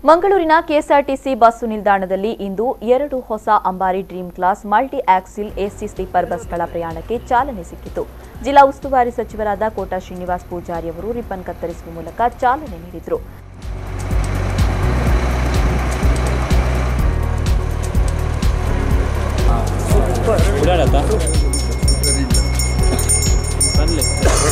ಮಂಗಳೂರಿನ KSRTC bus ನಿಲ್ದಾಣದಲ್ಲಿ ಇಂದು ಎರಡು ಹೊಸ Ambari dream class multi axle AC sleeper ಬಸ್ಗಳ ಪ್ರಯಾಣಕ್ಕೆ ಚಾಲನೆ ಸಿಕ್ಕಿತು ಜಿಲ್ಲಾ ಉಸ್ತುವಾರಿ ಸಚಿವರಾದ ಕೋಟಾ ಶ್ರೀನಿವಾಸ್ ಪೂಜಾರಿ ಅವರು ರಿಬ್ಬನ್ ಕತ್ತರಿಸುವ ಮೂಲಕ ಚಾಲನೆ ನೀಡಿದರು ಓಡಾಡತ್ತಾ ಬರಲಿ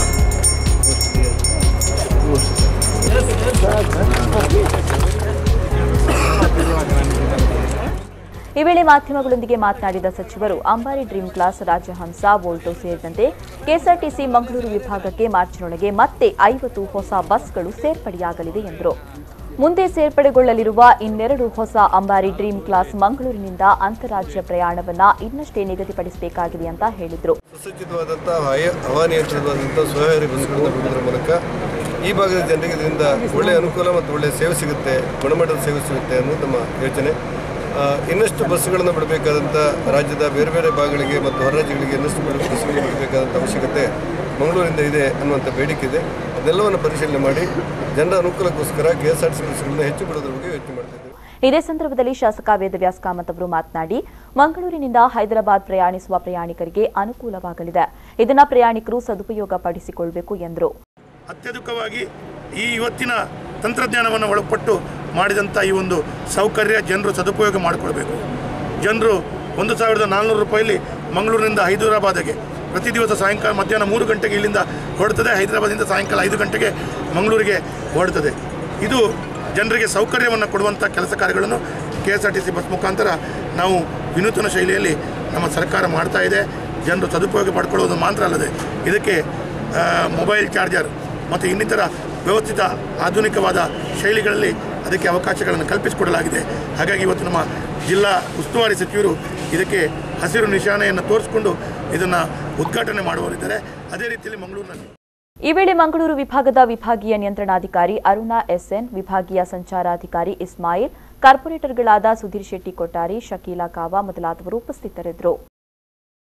ಈ ವೇಳೆ ಮಾಧ್ಯಮಗಳೊಂದಿಗೆ ಮಾತನಾಡಿದ ಸಚಿವರು ಅಂಬಾರಿ ಡ್ರೀಮ್ ಕ್ಲಾಸ್ ರಾಜಹಂಸ ವೋಲ್ಟೋ ಸೇರಿದಂತೆ ಕೆಎಸ್ಆರ್ಟಿಸಿ ಮಂಗಳೂರು ವಿಭಾಗಕ್ಕೆ ಮಾರ್ಚ್ನೊಳಗೆ ಮತ್ತೆ ಐವತ್ತು ಹೊಸ ಬಸ್ಗಳು ಸೇರ್ಪಡೆಯಾಗಲಿವೆ ಎಂದರು ಮುಂದೆ ಸೇರ್ಪಡೆಗೊಳ್ಳಲಿರುವ ಇನ್ನೆರಡು ಹೊಸ ಅಂಬಾರಿ ಡ್ರೀಮ್ ಕ್ಲಾಸ್ ಮಂಗಳೂರಿನಿಂದ ಅಂತಾರಾಜ್ಯ ಪ್ರಯಾಣವನ್ನ ಇನ್ನಷ್ಟೇ ನಿಗದಿಪಡಿಸಬೇಕಾಗಿದೆ ಅಂತ ಹೇಳಿದರು ಸುಸಜ್ಜಿತವಾದಂಥ ಹಯ ಹವಾನಿಯಂತ್ರಿತವಾದಂಥ ಸ್ವಯಂಹಾರಿ ಬಸ್ಗಳನ್ನು ಬಿಡುವುದರ ಮೂಲಕ ಈ ಭಾಗದ ಜನರಿಗೆ ಇದರಿಂದ ಒಳ್ಳೆಯ ಅನುಕೂಲ ಮತ್ತು ಒಳ್ಳೆಯ ಸೇವೆ ಸಿಗುತ್ತೆ ಗುಣಮಟ್ಟದ ಸೇವೆ ಸಿಗುತ್ತೆ ಅನ್ನೋದು ನಮ್ಮ ಯೋಚನೆ ಆ, ಇನ್ನಷ್ಟು ಬಸ್ಸುಗಳನ್ನು ಬಿಡಬೇಕಾದಂಥ ರಾಜ್ಯದ ಬೇರೆ ಬೇರೆ ಭಾಗಗಳಿಗೆ ಮತ್ತು ಹೊರ ರಾಜ್ಯಗಳಿಗೆ ಇನ್ನಷ್ಟು ಬಿಡು ಬಸ್ಸುಗಳನ್ನು ಬಿಡಬೇಕಾದಂಥ ಅವಶ್ಯಕತೆ ಮಂಗಳೂರಿಂದ ಇದೆ ಅನ್ನುವಂಥ ಬೇಡಿಕೆ ಇದೆ ಅದೆಲ್ಲವನ್ನು ಪರಿಶೀಲನೆ ಮಾಡಿ ಜನರ ಅನುಕೂಲಕ್ಕೋಸ್ಕರ K S R T C ಬಸ್ಸುಗಳನ್ನು ಹೆಚ್ಚು ಬಿಡೋದ್ರ ಬಗ್ಗೆ ಯೋಚನೆ ಮಾಡ್ತಾ ಇದ್ದೇವೆ ಇದೇ ಸಂದರ್ಭದಲ್ಲಿ ಶಾಸಕ ವೇದವ್ಯಾಸ್ ಕಾಮತ್ ಅವರು ಮಾತನಾಡಿ ಮಂಗಳೂರಿನಿಂದ ಹೈದರಾಬಾದ್ ಪ್ರಯಾಣಿಸುವ ಪ್ರಯಾಣಿಕರಿಗೆ ಅನುಕೂಲವಾಗಲಿದೆ ಇದನ್ನ ಪ್ರಯಾಣಿಕರು ಸದುಪಯೋಗ ಪಡಿಸಿಕೊಳ್ಳಬೇಕು ಎಂದರು ಅತ್ಯಧಿಕವಾಗಿ ಈ ಇವತ್ತಿನ ತಂತ್ರಜ್ಞಾನವನ್ನು ಒಳಪಟ್ಟು ಮಾಡಿದಂಥ ಈ ಒಂದು ಸೌಕರ್ಯ ಜನರು ಸದುಪಯೋಗ ಮಾಡಿಕೊಳ್ಬೇಕು ಜನರು ಒಂದು ಸಾವಿರದ ನಾಲ್ನೂರು ರೂಪಾಯಲ್ಲಿ ಮಂಗಳೂರಿನಿಂದ ಹೈದರಾಬಾದ್ಗೆ ಪ್ರತಿ ದಿವಸ ಸಾಯಂಕಾಲ ಮಧ್ಯಾಹ್ನ ಮೂರು ಗಂಟೆಗೆ ಇಲ್ಲಿಂದ ಹೊರಡ್ತದೆ ಹೈದರಾಬಾದಿಂದ ಸಾಯಂಕಾಲ ಐದು ಗಂಟೆಗೆ ಮಂಗಳೂರಿಗೆ ಹೊರಡ್ತದೆ ಇದು ಜನರಿಗೆ ಸೌಕರ್ಯವನ್ನು ಕೊಡುವಂಥ ಕೆಲಸ ಕಾರ್ಯಗಳನ್ನು K S R T C bus ಮುಖಾಂತರ ನಾವು ವಿನೂತನ ಶೈಲಿಯಲ್ಲಿ ನಮ್ಮ ಸರ್ಕಾರ ಮಾಡ್ತಾ ಇದೆ ಜನರು ಸದುಪಯೋಗ ಪಡ್ಕೊಳ್ಳೋದು ಮಾತ್ರ ಅಲ್ಲದೆ ಇದಕ್ಕೆ ಆ, ಮೊಬೈಲ್ ಚಾರ್ಜರ್ ಮತ್ತು ಇನ್ನಿತರ ವ್ಯವಸ್ಥಿತ ಆಧುನಿಕವಾದ ಶೈಲಿಗಳಲ್ಲಿ ಅದಕ್ಕೆ ಅವಕಾಶಗಳನ್ನು ಕಲ್ಪಿಸಿಕೊಡಲಾಗಿದೆ ಹಾಗಾಗಿ ಇವತ್ತು ನಮ್ಮ ಜಿಲ್ಲಾ ಉಸ್ತುವಾರಿ ಸಚಿವರು ಇದಕ್ಕೆ ಹಸಿರು ನಿಶಾನೆಯನ್ನು ತೋರಿಸಿಕೊಂಡು ಇದನ್ನು ಉದ್ಘಾಟನೆ ಮಾಡುವವರಿದ್ದಾರೆ ಅದೇ ರೀತಿಯಲ್ಲಿ ಮಂಗಳೂರಿನಲ್ಲಿ ಈ ವೇಳೆ ಮಂಗಳೂರು ವಿಭಾಗದ ವಿಭಾಗೀಯ ನಿಯಂತ್ರಣಾಧಿಕಾರಿ ಅರುಣಾ ಎಸ್ಎನ್ ವಿಭಾಗೀಯ ಸಂಚಾರಾಧಿಕಾರಿ ಇಸ್ಮಾಯಿಲ್ ಕಾರ್ಪೊರೇಟರ್ಗಳಾದ ಸುಧೀರ್ ಶೆಟ್ಟಿ ಕೊಟ್ಟಾರಿ ಶಕೀಲಾ ಕಾವಾ ಮೊದಲಾದವರು ಉಪಸ್ಥಿತರಿದ್ದರು